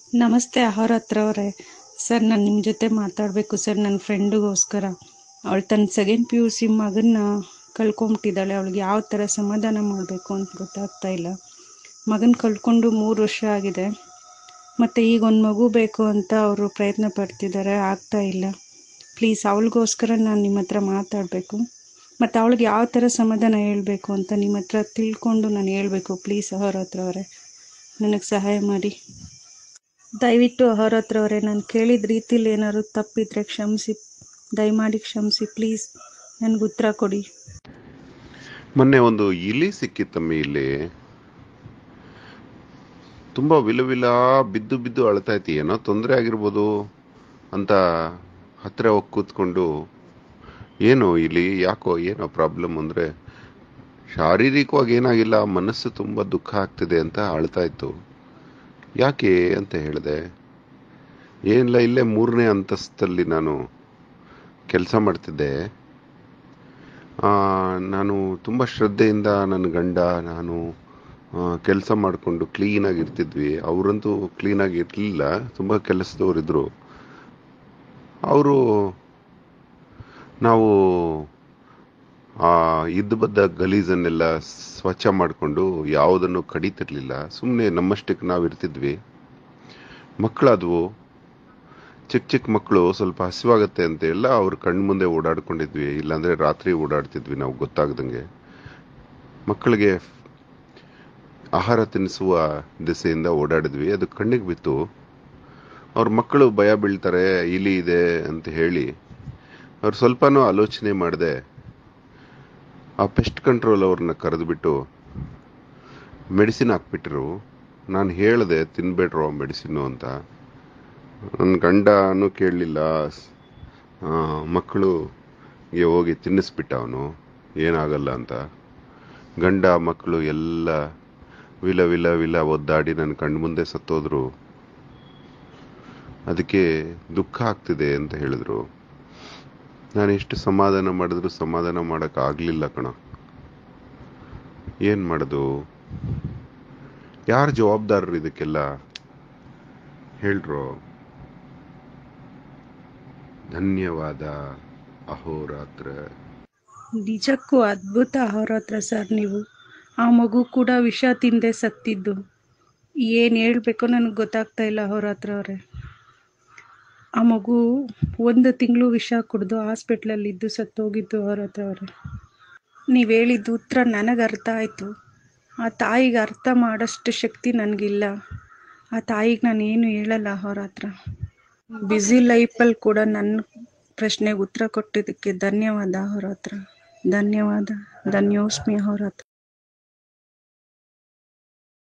ನಮಸ್ತೆ ಆಹಾರ ಹತ್ರ ಅವರೇ ಸರ್ ನಾನು ನಿಮ್ಮ ಜೊತೆ ಮಾತಾಡಬೇಕು ಸರ್ ನನ್ನ ಫ್ರೆಂಡಿಗೋಸ್ಕರ ಅವಳು ತನ್ನ ಸೆಕೆಂಡ್ ಪಿ ಯು ಸಿ ಮಗನ್ನ ಕಳ್ಕೊಂಬಿಟ್ಟಿದ್ದಾಳೆ ಅವಳಿಗೆ ಯಾವ ಥರ ಸಮಾಧಾನ ಮಾಡಬೇಕು ಅಂತ ಗೊತ್ತಾಗ್ತಾ ಇಲ್ಲ ಮಗನ ಕಳ್ಕೊಂಡು ಮೂರು ವರ್ಷ ಆಗಿದೆ ಮತ್ತು ಈಗ ಒಂದು ಮಗು ಬೇಕು ಅಂತ ಅವರು ಪ್ರಯತ್ನ ಪಡ್ತಿದ್ದಾರೆ ಆಗ್ತಾ ಇಲ್ಲ ಪ್ಲೀಸ್ ಅವಳಿಗೋಸ್ಕರ ನಾನು ನಿಮ್ಮ ಹತ್ರ ಮಾತಾಡಬೇಕು ಮತ್ತು ಅವಳಿಗೆ ಯಾವ ಥರ ಸಮಾಧಾನ ಹೇಳಬೇಕು ಅಂತ ನಿಮ್ಮ ಹತ್ರ ತಿಳ್ಕೊಂಡು ನಾನು ಹೇಳಬೇಕು ಪ್ಲೀಸ್ ಅವರ ಹತ್ರ ಅವರೇ ನನಗೆ ಸಹಾಯ ಮಾಡಿ ದಯವಿಟ್ಟು ಅವರ ಹತ್ರ ಅವರೇ ನಾನು ಕೇಳಿದ ರೀತಿಲಿ ಏನಾದ್ರು ತಪ್ಪಿದ್ರೆ ಕ್ಷಮಿಸಿ ದಯಮಾಡಿ ಕ್ಷಮಿಸಿ ಪ್ಲೀಸ್ ನನಗೆ ಉತ್ತರ ಕೊಡಿ ಮೊನ್ನೆ ಒಂದು ಇಲಿ ಸಿಕ್ಕಿತ್ತಮ್ಮ ಇಲ್ಲಿ ತುಂಬಾ ವಿಲ ವಿಲ ಬಿದ್ದು ಬಿದ್ದು ಅಳ್ತಾ ಐತಿ ಏನೋ ತೊಂದರೆ ಆಗಿರ್ಬೋದು ಅಂತ ಹತ್ರ ಹೋಗಿ ಕೂತ್ಕೊಂಡು ಏನು ಇಲ್ಲಿ ಯಾಕೋ ಏನೋ ಪ್ರಾಬ್ಲಮ್ ಅಂದ್ರೆ ಶಾರೀರಿಕವಾಗಿ ಏನಾಗಿಲ್ಲ ಮನಸ್ಸು ತುಂಬಾ ದುಃಖ ಆಗ್ತಿದೆ ಅಂತ ಅಳ್ತಾ ಇತ್ತು ಯಾಕೆ ಅಂತ ಹೇಳಿದೆ ಏನಿಲ್ಲ ಇಲ್ಲೇ ಮೂರನೇ ಅಂತಸ್ತಲ್ಲಿ ನಾನು ಕೆಲಸ ಮಾಡ್ತಿದ್ದೆ ಆ, ನಾನು ತುಂಬ ಶ್ರದ್ಧೆಯಿಂದ ನನ್ನ ಗಂಡ ನಾನು ಕೆಲಸ ಮಾಡಿಕೊಂಡು ಕ್ಲೀನಾಗಿ ಇರ್ತಿದ್ವಿ ಅವರಂತೂ ಕ್ಲೀನಾಗಿ ಇರಲಿಲ್ಲ ತುಂಬ ಕೆಲಸದವರಿದ್ದರು ಅವರು ನಾವು ಆ ಇದ್ದ ಬದ್ದ ಗಲೀಜನ್ನೆಲ್ಲ ಸ್ವಚ್ಛ ಮಾಡಿಕೊಂಡು ಯಾವುದನ್ನು ಕಡಿತಿರ್ಲಿಲ್ಲ ಸುಮ್ಮನೆ ನಮ್ಮಷ್ಟಕ್ಕೆ ನಾವು ಇರ್ತಿದ್ವಿ ಮಕ್ಕಳಾದವು ಚಿಕ್ಕ ಚಿಕ್ಕ ಮಕ್ಕಳು ಸ್ವಲ್ಪ ಹಸಿವಾಗತ್ತೆ ಅಂತ ಎಲ್ಲ ಅವ್ರ ಕಣ್ಣು ಮುಂದೆ ಓಡಾಡ್ಕೊಂಡಿದ್ವಿ ಇಲ್ಲಾಂದ್ರೆ ರಾತ್ರಿ ಓಡಾಡ್ತಿದ್ವಿ ನಾವು ಗೊತ್ತಾಗ್ದಂಗೆ ಮಕ್ಕಳಿಗೆ ಆಹಾರ ತಿನ್ನಿಸುವ ದಿಸೆಯಿಂದ ಓಡಾಡಿದ್ವಿ ಅದು ಕಣ್ಣಿಗೆ ಬಿತ್ತು ಅವ್ರ ಮಕ್ಕಳು ಭಯ ಬೀಳ್ತಾರೆ ಇಲಿ ಇದೆ ಅಂತ ಹೇಳಿ ಅವ್ರು ಸ್ವಲ್ಪನೂ ಆಲೋಚನೆ ಮಾಡದೆ ಆ ಪೆಸ್ಟ್ ಕಂಟ್ರೋಲ್ ಅವ್ರನ್ನ ಕರೆದುಬಿಟ್ಟು ಮೆಡಿಸಿನ್ ಹಾಕ್ಬಿಟ್ರು ನಾನು ಹೇಳಿದೆ ತಿನ್ಬೇಡ್ರೋ ಮೆಡಿಸಿನ್ನು ಅಂತ ನನ್ನ ಗಂಡನೂ ಕೇಳಲಿಲ್ಲ ಮಕ್ಕಳುಗೆ ಹೋಗಿ ತಿನ್ನಿಸ್ಬಿಟ್ಟ ಅವನು ಏನಾಗಲ್ಲ ಅಂತ ಗಂಡ ಮಕ್ಕಳು ಎಲ್ಲ ವಿಲ ವಿಲ ವಿಲ ಒದ್ದಾಡಿ ನನ್ನ ಕಣ್ಣು ಮುಂದೆ ಸತ್ತೋದ್ರು ಅದಕ್ಕೆ ದುಃಖ ಆಗ್ತಿದೆ ಅಂತ ಹೇಳಿದ್ರು ನಾನು ಎಷ್ಟು ಸಮಾಧಾನ ಮಾಡಿದ್ರು ಸಮಾಧಾನ ಮಾಡಕ್ ಆಗ್ಲಿಲ್ಲ ಕಣ ಏನ್ ಮಾಡೋದು ಯಾರು ಜವಾಬ್ದಾರರು ಇದಕ್ಕೆಲ್ಲ ಹೇಳ್ರೋ ಧನ್ಯವಾದ ಅಹೋರಾತ್ರ ನಿಜಕ್ಕೂ ಅದ್ಭುತ ಅವರ ಹತ್ರ ಸರ್ ನೀವು ಆ ಮಗು ಕೂಡ ವಿಷ ತಿಂದೆ ಸತ್ತಿದ್ದು ಏನು ಹೇಳಬೇಕೋ ನನಗೆ ಗೊತ್ತಾಗ್ತಾ ಇಲ್ಲ ಅವ್ರ ಹತ್ರ ಅವರೇ ಆ ಮಗು ಒಂದು ತಿಂಗಳು ವಿಷ ಕುಡಿದು ಹಾಸ್ಪಿಟ್ಲಲ್ಲಿದ್ದು ಸತ್ತೋಗಿದ್ದು ಅವ್ರ ಹತ್ರ ಅವರೇ ನೀವು ಹೇಳಿದ್ದು ಉತ್ತರ ನನಗೆ ಅರ್ಥ ಆಯಿತು ಆ ತಾಯಿಗೆ ಅರ್ಥ ಮಾಡೋಷ್ಟು ಶಕ್ತಿ ನನಗಿಲ್ಲ ಆ ತಾಯಿಗೆ ನಾನು ಏನು ಹೇಳಲ್ಲ ಅವ್ರ ಹತ್ರ ಬ್ಯುಸಿ ಲೈಫಲ್ಲಿ ಕೂಡ ನನ್ನ ಪ್ರಶ್ನೆಗೆ ಉತ್ತರ ಕೊಟ್ಟಿದ್ದಕ್ಕೆ ಧನ್ಯವಾದ ಅವ್ರ ಹತ್ರ ಧನ್ಯವಾದ ಧನ್ಯೋಸ್ಮಿ ಅವ್ರ ಹತ್ರ